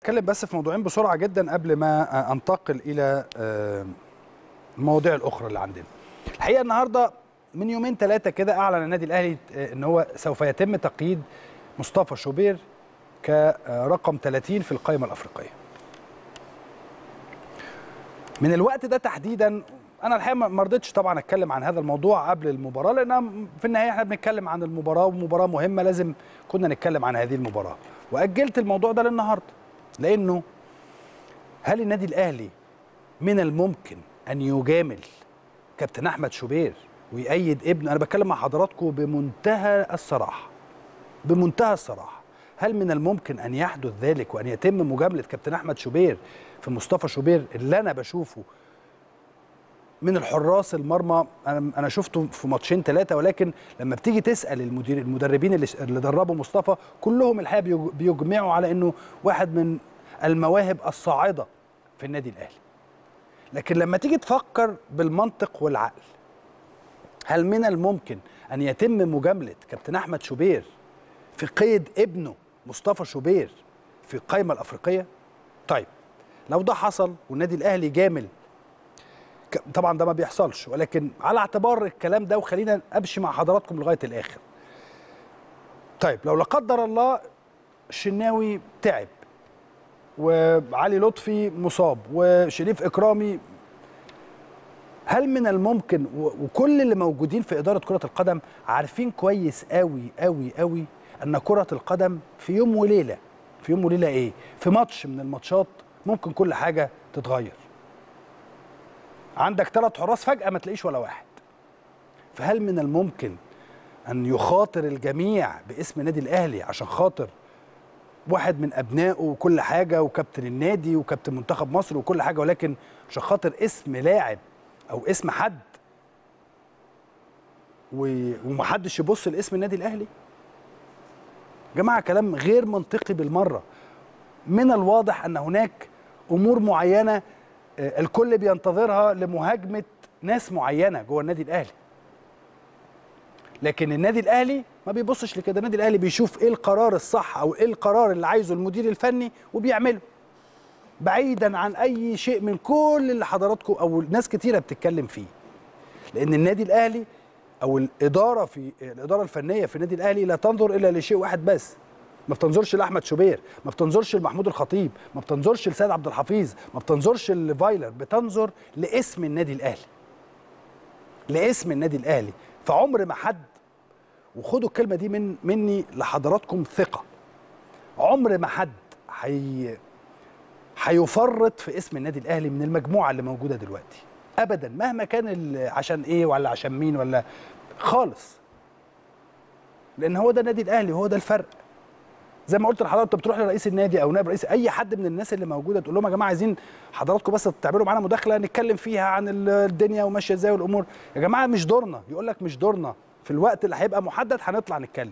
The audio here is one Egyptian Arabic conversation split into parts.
اتكلم بس في موضوعين بسرعه جدا قبل ما انتقل الى المواضيع الاخرى اللي عندنا الحقيقه النهارده من يومين ثلاثه كده اعلن النادي الاهلي ان هو سوف يتم تقييد مصطفى شوبير كرقم 30 في القائمه الافريقيه من الوقت ده تحديدا انا الحقيقه ما رضيتش طبعا اتكلم عن هذا الموضوع قبل المباراه لان في النهايه احنا بنتكلم عن المباراه ومباراه مهمه لازم كنا نتكلم عن هذه المباراه واجلت الموضوع ده للنهارده لانه هل النادي الاهلي من الممكن ان يجامل كابتن احمد شوبير ويأيد ابنه انا بتكلم مع حضراتكم بمنتهى الصراحه بمنتهى الصراحه هل من الممكن ان يحدث ذلك وان يتم مجامله كابتن احمد شوبير في مصطفى شوبير اللي انا بشوفه من الحراس المرمى انا انا شفته في ماتشين ثلاثه ولكن لما بتيجي تسال المدير المدربين اللي اللي دربوا مصطفى كلهم الحقيقه بيجمعوا على انه واحد من المواهب الصاعده في النادي الاهلي لكن لما تيجي تفكر بالمنطق والعقل هل من الممكن ان يتم مجامله كابتن احمد شوبير في قيد ابنه مصطفى شوبير في القائمه الافريقيه طيب لو ده حصل والنادي الاهلي جامل طبعا ده ما بيحصلش ولكن على اعتبار الكلام ده وخلينا امشي مع حضراتكم لغايه الاخر طيب لو لا قدر الله الشناوي تعب وعلي لطفي مصاب وشريف اكرامي هل من الممكن وكل اللي موجودين في اداره كره القدم عارفين كويس قوي قوي قوي ان كره القدم في يوم وليله في يوم وليله ايه في ماتش من الماتشات ممكن كل حاجه تتغير عندك ثلاث حراس فجاه ما تلاقيش ولا واحد فهل من الممكن ان يخاطر الجميع باسم النادي الاهلي عشان خاطر واحد من ابنائه وكل حاجه وكابتن النادي وكابتن منتخب مصر وكل حاجه ولكن عشان خاطر اسم لاعب او اسم حد ومحدش يبص لاسم النادي الاهلي جماعه كلام غير منطقي بالمره من الواضح ان هناك امور معينه الكل بينتظرها لمهاجمه ناس معينه جوه النادي الاهلي لكن النادي الاهلي ما بيبصش لكده النادي الاهلي بيشوف ايه القرار الصح او ايه القرار اللي عايزه المدير الفني وبيعمله بعيدا عن اي شيء من كل اللي حضراتكم او ناس كتيره بتتكلم فيه لان النادي الاهلي او الاداره في الاداره الفنيه في النادي الاهلي لا تنظر الا لشيء واحد بس ما بتنظرش لاحمد شوبير ما بتنظرش لمحمود الخطيب ما بتنظرش لسيد عبد الحفيظ ما بتنظرش لفايلر بتنظر لاسم النادي الاهلي لاسم النادي الاهلي فعمر ما حد وخدوا الكلمه دي من مني لحضراتكم ثقه عمر ما حد حي هيفرط في اسم النادي الاهلي من المجموعه اللي موجوده دلوقتي ابدا مهما كان عشان ايه ولا عشان مين ولا خالص لان هو ده النادي الاهلي وهو ده الفرق زي ما قلت لحضرتك انت بتروح لرئيس النادي او نائب رئيس اي حد من الناس اللي موجوده تقول لهم يا جماعه عايزين حضراتكم بس تعملوا معانا مداخله نتكلم فيها عن الدنيا وماشيه ازاي والامور يا جماعه مش دورنا يقول لك مش دورنا في الوقت اللي هيبقى محدد هنطلع نتكلم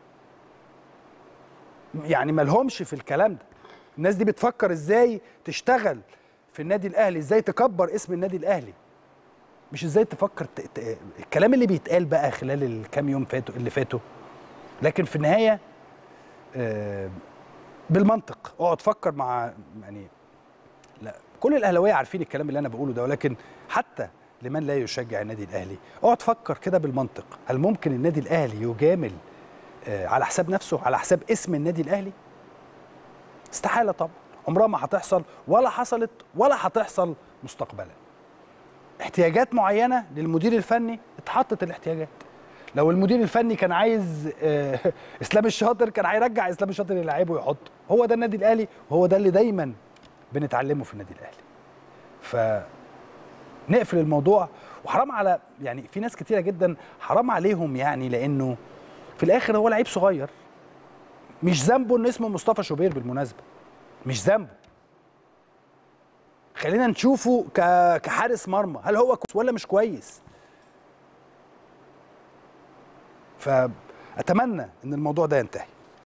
يعني ما لهمش في الكلام ده الناس دي بتفكر ازاي تشتغل في النادي الاهلي ازاي تكبر اسم النادي الاهلي مش ازاي تفكر ت... ت... الكلام اللي بيتقال بقى خلال الكام يوم فاتوا اللي فاتوا لكن في النهايه آه بالمنطق اقعد فكر مع يعني لا كل الاهلاويه عارفين الكلام اللي انا بقوله ده ولكن حتى لمن لا يشجع النادي الاهلي اقعد فكر كده بالمنطق هل ممكن النادي الاهلي يجامل آه على حساب نفسه على حساب اسم النادي الاهلي استحاله طبعا عمرها ما هتحصل ولا حصلت ولا هتحصل مستقبلا احتياجات معينه للمدير الفني اتحطت الاحتياجات لو المدير الفني كان عايز اه اسلام الشاطر كان هيرجع اسلام الشاطر يلعبه ويحطه هو ده النادي الاهلي وهو ده اللي دايما بنتعلمه في النادي الاهلي ف نقفل الموضوع وحرام على يعني في ناس كتيره جدا حرام عليهم يعني لانه في الاخر هو لعيب صغير مش ذنبه ان اسمه مصطفى شوبير بالمناسبه مش ذنبه خلينا نشوفه كحارس مرمى هل هو كويس ولا مش كويس فاتمنى ان الموضوع ده ينتهي